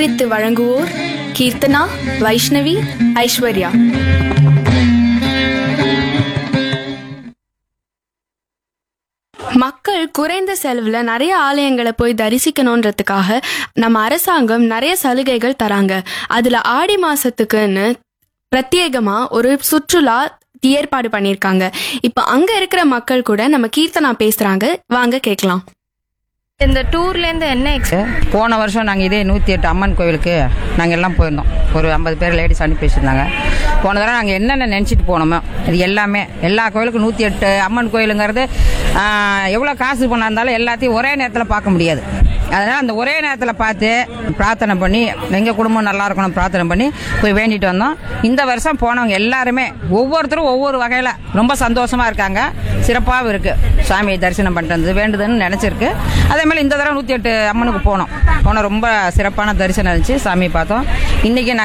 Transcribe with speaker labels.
Speaker 1: தயாரித்து வழங்குவோர் கீர்த்தனா வைஷ்ணவி ஐஸ்வர்யா மக்கள் குறைந்த செலவுல நிறைய ஆலயங்களை போய் தரிசிக்கணுன்றதுக்காக நம்ம அரசாங்கம் நிறைய சலுகைகள் தராங்க அதுல ஆடி மாசத்துக்குன்னு பிரத்யேகமா ஒரு சுற்றுலா ஏற்பாடு பண்ணியிருக்காங்க இப்போ அங்க இருக்கிற மக்கள் கூட நம்ம கீர்த்தனா பேசுறாங்க வாங்க கேட்கலாம்
Speaker 2: இந்த டூர்லேருந்து என்ன எக்ஸ்
Speaker 3: போன வருஷம் நாங்கள் இதே நூற்றி எட்டு அம்மன் கோவிலுக்கு நாங்கள் எல்லாம் போயிருந்தோம் ஒரு ஐம்பது பேர் லேடிஸ் அனுப்பி வச்சுருந்தாங்க போன தடவை நாங்கள் என்னென்ன நினச்சிட்டு போனோமோ இது எல்லாமே எல்லா கோயிலுக்கும் நூற்றி எட்டு அம்மன் கோயிலுங்கிறது எவ்வளோ காசு பண்ணா இருந்தாலும் எல்லாத்தையும் ஒரே நேரத்தில் பார்க்க முடியாது அதனால் அந்த ஒரே நேரத்தில் பார்த்து பிரார்த்தனை பண்ணி எங்கள் குடும்பம் நல்லா இருக்கணும் பிரார்த்தனை பண்ணி போய் வேண்டிட்டு வந்தோம் இந்த வருஷம் போனவங்க எல்லாருமே ஒவ்வொருத்தரும் ஒவ்வொரு வகையில் ரொம்ப சந்தோஷமாக இருக்காங்க சிறப்பாகவும் இருக்குது சாமியை தரிசனம் பண்ணுறது வேண்டுதுன்னு நினச்சிருக்கு அதே மாதிரி இந்த தடவை நூற்றி எட்டு அம்மனுக்கு போனோம் போனோம் ரொம்ப சிறப்பான தரிசனம் இருந்துச்சு சாமியை பார்த்தோம் இன்றைக்கி நாங்கள்